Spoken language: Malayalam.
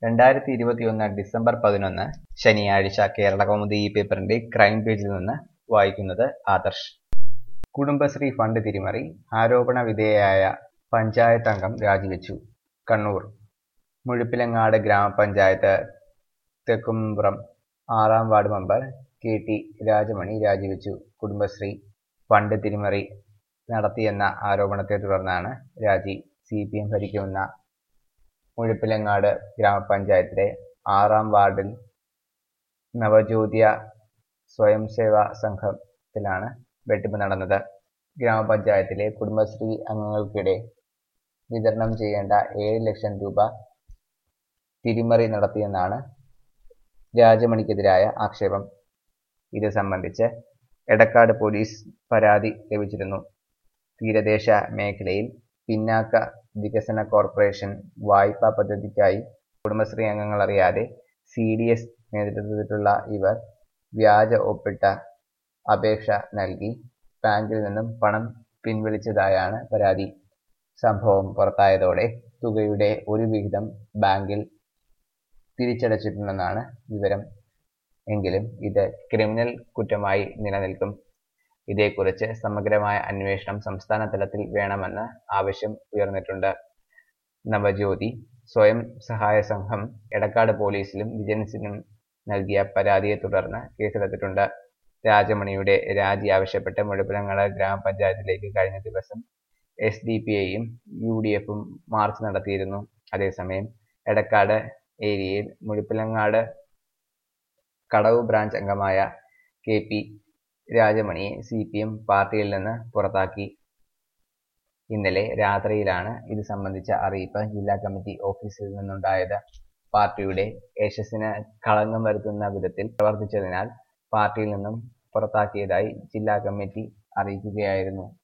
രണ്ടായിരത്തി ഇരുപത്തിയൊന്ന് ഡിസംബർ പതിനൊന്ന് ശനിയാഴ്ച കേരളകൗമുദി ഈ പേപ്പറിന്റെ ക്രൈം പേജിൽ നിന്ന് വായിക്കുന്നത് ആദർശ് കുടുംബശ്രീ ഫണ്ട് തിരിമറി ആരോപണ വിധേയയായ പഞ്ചായത്ത് അംഗം രാജിവെച്ചു കണ്ണൂർ മുഴുപ്പിലങ്ങാട് ഗ്രാമപഞ്ചായത്ത് തെക്കുംപുറം ആറാം ward member K T Rajamani രാജിവെച്ചു കുടുംബശ്രീ ഫണ്ട് തിരിമറി നടത്തിയെന്ന ആരോപണത്തെ തുടർന്നാണ് രാജി സി പി എം ഭരിക്കുന്ന മുഴുപ്പിലങ്ങാട് ഗ്രാമപഞ്ചായത്തിലെ ആറാം വാർഡിൽ നവജ്യോതിയ സ്വയം സേവാ സംഘത്തിലാണ് വെട്ടിപ്പ് നടന്നത് ഗ്രാമപഞ്ചായത്തിലെ കുടുംബശ്രീ അംഗങ്ങൾക്കിടെ വിതരണം ചെയ്യേണ്ട ഏഴ് ലക്ഷം രൂപ തിരിമറി നടത്തിയെന്നാണ് രാജമണിക്കെതിരായ ആക്ഷേപം ഇത് സംബന്ധിച്ച് എടക്കാട് പോലീസ് പരാതി ലഭിച്ചിരുന്നു തീരദേശ മേഖലയിൽ പിന്നാക്ക വികസന കോർപ്പറേഷൻ വായ്പാ പദ്ധതിക്കായി കുടുംബശ്രീ അംഗങ്ങൾ അറിയാതെ സി ഡി എസ് നേതൃത്വത്തിലുള്ള ഇവർ വ്യാജ ഒപ്പിട്ട അപേക്ഷ നൽകി ബാങ്കിൽ നിന്നും പണം പിൻവലിച്ചതായാണ് പരാതി സംഭവം പുറത്തായതോടെ തുകയുടെ ഒരു വിഹിതം ബാങ്കിൽ തിരിച്ചടച്ചിട്ടുണ്ടെന്നാണ് വിവരം എങ്കിലും ഇത് ക്രിമിനൽ കുറ്റമായി നിലനിൽക്കും ഇതേക്കുറിച്ച് സമഗ്രമായ അന്വേഷണം സംസ്ഥാന തലത്തിൽ വേണമെന്ന് ആവശ്യം ഉയർന്നിട്ടുണ്ട് നവജ്യോതി സ്വയം സഹായ സംഘം എടക്കാട് പോലീസിലും വിജിലൻസിനും നൽകിയ പരാതിയെ തുടർന്ന് കേസെടുത്തിട്ടുണ്ട് രാജമണിയുടെ രാജി ആവശ്യപ്പെട്ട് മുഴുപ്പിലങ്ങാട് ഗ്രാമപഞ്ചായത്തിലേക്ക് കഴിഞ്ഞ ദിവസം എസ് ഡി പി ഐയും യു ഡി എഫും മാർച്ച് നടത്തിയിരുന്നു അതേസമയം എടക്കാട് ഏരിയയിൽ മുഴുപ്പിലങ്ങാട് കടവ് ബ്രാഞ്ച് അംഗമായ കെ പി രാജമണിയെ സി പി എം പാർട്ടിയിൽ നിന്ന് പുറത്താക്കി ഇന്നലെ രാത്രിയിലാണ് ഇത് സംബന്ധിച്ച അറിയിപ്പ് ജില്ലാ കമ്മിറ്റി ഓഫീസിൽ നിന്നുണ്ടായത് പാർട്ടിയുടെ യശസ്സിന് കളങ്കം വരുത്തുന്ന വിധത്തിൽ പ്രവർത്തിച്ചതിനാൽ പാർട്ടിയിൽ നിന്നും പുറത്താക്കിയതായി ജില്ലാ കമ്മിറ്റി അറിയിക്കുകയായിരുന്നു